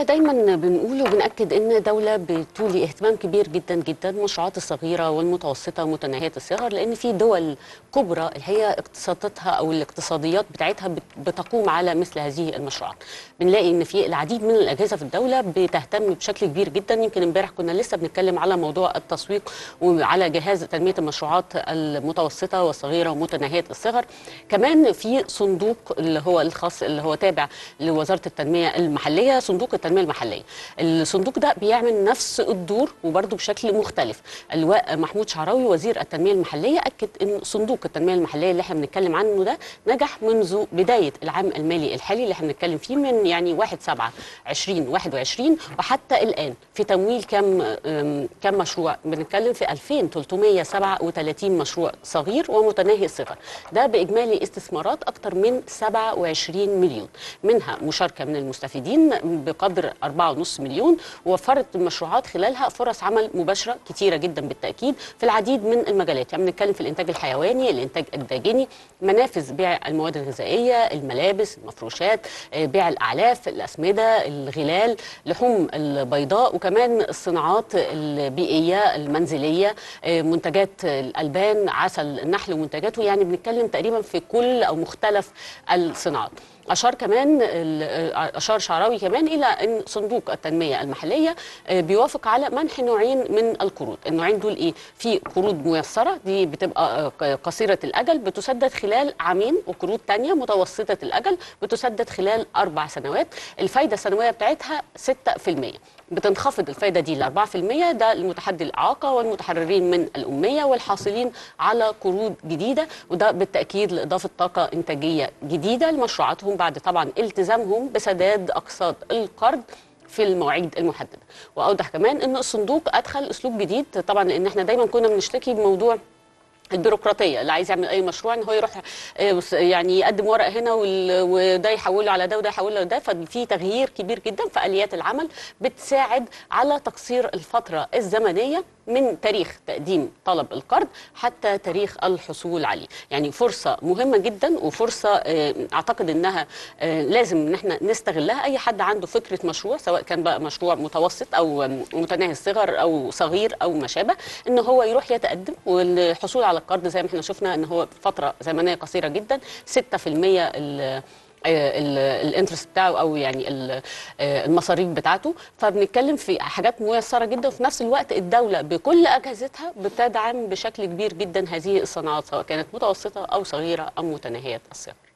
دايما بنقول وبنأكد ان الدولة بتولي اهتمام كبير جدا جدا المشروعات الصغيرة والمتوسطة ومتناهية الصغر لان في دول كبرى اللي هي اقتصاداتها او الاقتصاديات بتاعتها بت- بتقوم على مثل هذه المشروعات. بنلاقي ان في العديد من الاجهزة في الدولة بتهتم بشكل كبير جدا يمكن امبارح كنا لسه بنتكلم على موضوع التسويق وعلى جهاز تنمية المشروعات المتوسطة والصغيرة ومتناهية الصغر. كمان في صندوق اللي هو الخاص اللي هو تابع لوزارة التنمية المحلية صندوق التنمية المحلية الصندوق ده بيعمل نفس الدور وبرضه بشكل مختلف اللواء محمود شعراوي وزير التنمية المحلية أكد أن صندوق التنمية المحلية اللي احنا بنتكلم عنه ده نجح منذ بداية العام المالي الحالي اللي احنا بنتكلم فيه من يعني 1 7 2021 وحتى الآن في تمويل كم أم، كم مشروع بنتكلم في 2337 مشروع صغير ومتناهي الصغر ده بإجمالي استثمارات أكثر من 27 مليون منها مشاركة من المستفيدين بقدر 4.5 مليون ووفرت المشروعات خلالها فرص عمل مباشرة كتيرة جدا بالتأكيد في العديد من المجالات يعني بنتكلم في الإنتاج الحيواني الإنتاج الداجني منافذ بيع المواد الغذائية الملابس المفروشات آه، بيع الأعلاف الأسمدة الغلال لحوم البيضاء وكمان الصناعات البيئية المنزلية آه، منتجات الألبان عسل النحل ومنتجاته يعني بنتكلم تقريبا في كل أو مختلف الصناعات أشار كمان ال- أشار شعراوي كمان إلى أن صندوق التنمية المحلية آه، بيوافق على منح نوعين من القروض النوعين دول إيه في قروض ميسرة دي بتبقى آه، ق- قصيرة الأجل بتسدد خلال عامين وقروض تانية متوسطة الأجل بتسدد خلال أربع سنوات الفايدة السنوية بتاعتها 6% بتنخفض الفايدة دي ل 4% ده لمتحدي الإعاقة والمتحررين من الأمية والحاصلين على قروض جديدة وده بالتأكيد لإضافة طاقة إنتاجية جديدة لمشروعاتهم بعد طبعا التزامهم بسداد أقساط القرض في المواعيد المحددة وأوضح كمان أن الصندوق أدخل أسلوب جديد طبعا لأن احنا دايما كنا بنشتكي بموضوع البيروقراطيه اللي عايز يعمل اي مشروع ان هو يروح آه، بس- يعني يقدم ورق هنا وال- وده يحوله على ده وده يحوله على ده ففي تغيير كبير جدا في اليات العمل بتساعد على تقصير الفتره الزمنيه من تاريخ تقديم طلب القرض حتى تاريخ الحصول عليه يعني فرصه مهمه جدا وفرصه آه، اعتقد انها آه، لازم ان احنا نستغلها اي حد عنده فكره مشروع سواء كان بقى مشروع متوسط او آم، متناهي الصغر او صغير او ما شابه ان هو يروح يتقدم والحصول على القرض زي ما احنا شفنا ان هو فتره زمنيه قصيره جدا 6% ال الانترست بتاعه او يعني ال- آه، المصاريف بتاعته فبنتكلم في حاجات ميسره جدا وفي نفس الوقت الدوله بكل اجهزتها بتدعم بشكل كبير جدا هذه الصناعات سواء كانت متوسطه او صغيره او متناهيه الصغر